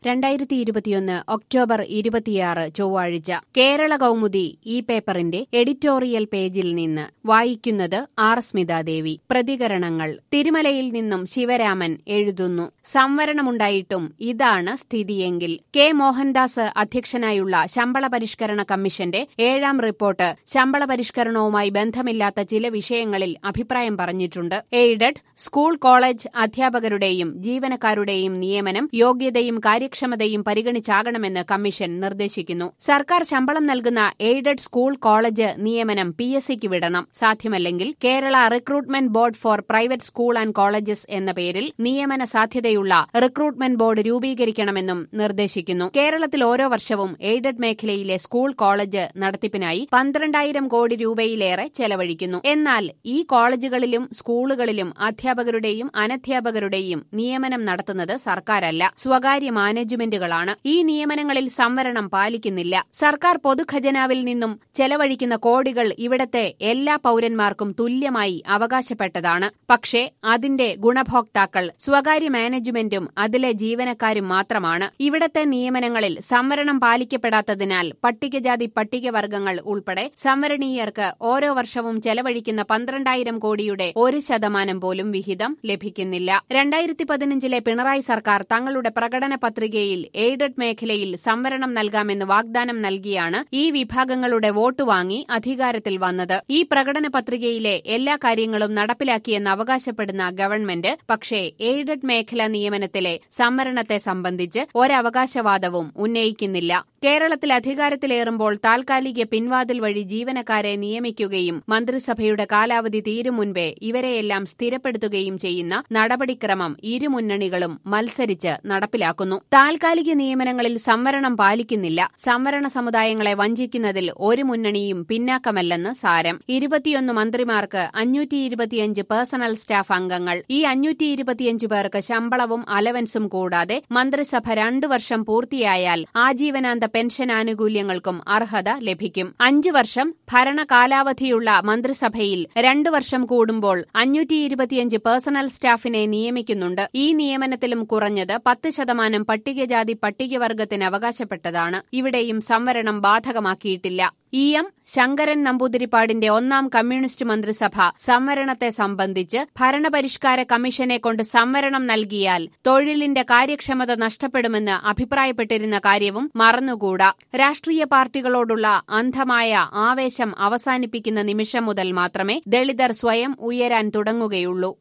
രണ്ടായിരത്തി ഇരുപത്തിയൊന്ന് ഒക്ടോബർ ഇരുപത്തിയാറ് ചൊവ്വാഴ്ച കേരള കൗമുദി ഈ പേപ്പറിന്റെ എഡിറ്റോറിയൽ പേജിൽ നിന്ന് വായിക്കുന്നത് ആർ സ്മിതാദേവി പ്രതികരണങ്ങൾ തിരുമലയിൽ നിന്നും ശിവരാമൻ എഴുതുന്നു സംവരണമുണ്ടായിട്ടും ഇതാണ് സ്ഥിതിയെങ്കിൽ കെ മോഹൻദാസ് അധ്യക്ഷനായുള്ള ശമ്പള പരിഷ്കരണ കമ്മീഷന്റെ ഏഴാം റിപ്പോർട്ട് ശമ്പള പരിഷ്കരണവുമായി ബന്ധമില്ലാത്ത ചില വിഷയങ്ങളിൽ അഭിപ്രായം പറഞ്ഞിട്ടുണ്ട് എയ്ഡഡ് സ്കൂൾ കോളേജ് അധ്യാപകരുടെയും ജീവനക്കാരുടെയും നിയമനം യോഗ്യതയും കാര്യക്ഷമതയും പരിഗണിച്ചാകണമെന്ന് കമ്മീഷൻ നിർദ്ദേശിക്കുന്നു സർക്കാർ ശമ്പളം നൽകുന്ന എയ്ഡഡ് സ്കൂൾ കോളേജ് നിയമനം പി എസ് സിക്ക് വിടണം സാധ്യമല്ലെങ്കിൽ Kerala recruitment board for private school and colleges എന്ന പേരിൽ നിയമന സാധ്യതയുള്ള റിക്രൂട്ട്മെന്റ് ബോർഡ് രൂപീകരിക്കണമെന്നും നിർദ്ദേശിക്കുന്നു കേരളത്തിൽ ഓരോ വർഷവും എയ്ഡഡ് മേഖലയിലെ സ്കൂൾ കോളേജ് നടത്തിപ്പിനായി പന്ത്രണ്ടായിരം കോടി രൂപയിലേറെ ചെലവഴിക്കുന്നു എന്നാൽ ഈ കോളേജുകളിലും സ്കൂളുകളിലും അധ്യാപകരുടെയും അനധ്യാപകരുടെയും നിയമനം നടത്തുന്നത് സർക്കാരല്ല സ്വകാര്യ മാനേജ്മെന്റുകളാണ് ഈ നിയമനങ്ങളിൽ സംവരണം പാലിക്കുന്നില്ല സർക്കാർ പൊതുഖജനാവിൽ നിന്നും ചെലവഴിക്കുന്ന കോടികൾ ഇവിടത്തെ എല്ലാ പൌരന്മാർക്കും തുല്യമായി അവകാശപ്പെട്ടതാണ് പക്ഷേ അതിന്റെ ഗുണഭോക്താക്കൾ സ്വകാര്യ മാനേജ്മെന്റും അതിലെ ജീവനക്കാരും മാത്രമാണ് ഇവിടത്തെ നിയമനങ്ങളിൽ സംവരണം പാലിക്കപ്പെടാത്തതിനാൽ പട്ടികജാതി പട്ടികവർഗങ്ങൾ ഉൾപ്പെടെ സംവരണീയർക്ക് ഓരോ വർഷവും ചെലവഴിക്കുന്ന പന്ത്രണ്ടായിരം കോടിയുടെ ഒരു ശതമാനം പോലും വിഹിതം ലഭിക്കുന്നില്ല രണ്ടായിരത്തി പതിനഞ്ചിലെ പിണറായി സർക്കാർ തങ്ങളുടെ പ്രകടന പത്രികയിൽ എയ്ഡഡ് മേഖലയിൽ സംവരണം നൽകാമെന്ന് വാഗ്ദാനം നൽകിയാണ് ഈ വിഭാഗങ്ങളുടെ വോട്ട് വാങ്ങി അധികാരത്തിൽ വന്നത് ഈ പ്രകടന പത്രികയിലെ എല്ലാ കാര്യങ്ങളും നടപ്പിലാക്കിയെന്ന് അവകാശപ്പെടുന്ന ഗവൺമെന്റ് പക്ഷേ എയ്ഡഡ് മേഖല നിയമനത്തിലെ സംവരണത്തെ സംബന്ധിച്ച് ഒരവകാശവാദവും ഉന്നയിക്കുന്നില്ല കേരളത്തിൽ അധികാരത്തിലേറുമ്പോൾ താൽക്കാലിക പിൻവാതിൽ വഴി ജീവനക്കാരെ നിയമിക്കുകയും മന്ത്രിസഭയുടെ കാലാവധി തീരും മുൻപേ ഇവരെയെല്ലാം സ്ഥിരപ്പെടുത്തുകയും ചെയ്യുന്ന നടപടിക്രമം ഇരുമുന്നണികളും മത്സരിച്ച് നടപ്പിലാക്കുന്നു താൽക്കാലിക നിയമനങ്ങളിൽ സംവരണം പാലിക്കുന്നില്ല സംവരണ സമുദായങ്ങളെ വഞ്ചിക്കുന്നതിൽ ഒരു മുന്നണിയും പിന്നാക്കമല്ലെന്ന് സാരം ഇരുപത്തിയൊന്ന് മന്ത്രിമാർക്ക് അഞ്ഞൂറ്റി ഇരുപത്തിയഞ്ച് പേഴ്സണൽ സ്റ്റാഫ് അംഗങ്ങൾ ഈ അഞ്ഞൂറ്റി ഇരുപത്തിയഞ്ച് പേർക്ക് ശമ്പളവും അലവൻസും കൂടാതെ മന്ത്രിസഭ രണ്ടു വർഷം പൂർത്തിയായാൽ ആജീവനാന്ത പെൻഷൻ ആനുകൂല്യങ്ങൾക്കും അർഹത ലഭിക്കും അഞ്ചു വർഷം ഭരണകാലാവധിയുള്ള മന്ത്രിസഭയിൽ രണ്ടു വർഷം കൂടുമ്പോൾ അഞ്ഞൂറ്റി ഇരുപത്തിയഞ്ച് പേഴ്സണൽ സ്റ്റാഫിനെ നിയമിക്കുന്നുണ്ട് ഈ നിയമനത്തിലും കുറഞ്ഞത് പത്ത് ശതമാനം പട്ടികജാതി പട്ടികവർഗത്തിന് അവകാശപ്പെട്ടതാണ് ഇവിടെയും സംവരണം ബാധകമാക്കിയിട്ടില്ല ഇ എം ശങ്കരൻ നമ്പൂതിരിപ്പാടിന്റെ ഒന്നാം കമ്മ്യൂണിസ്റ്റ് മന്ത്രിസഭ സംവരണത്തെ സംബന്ധിച്ച് ഭരണപരിഷ്കാര കമ്മീഷനെ കൊണ്ട് സംവരണം നൽകിയാൽ തൊഴിലിന്റെ കാര്യക്ഷമത നഷ്ടപ്പെടുമെന്ന് അഭിപ്രായപ്പെട്ടിരുന്ന കാര്യവും മറന്നുകൂടാ രാഷ്ട്രീയ പാർട്ടികളോടുള്ള അന്ധമായ ആവേശം അവസാനിപ്പിക്കുന്ന നിമിഷം മുതൽ മാത്രമേ ദളിതർ സ്വയം ഉയരാൻ തുടങ്ങുകയുള്ളൂ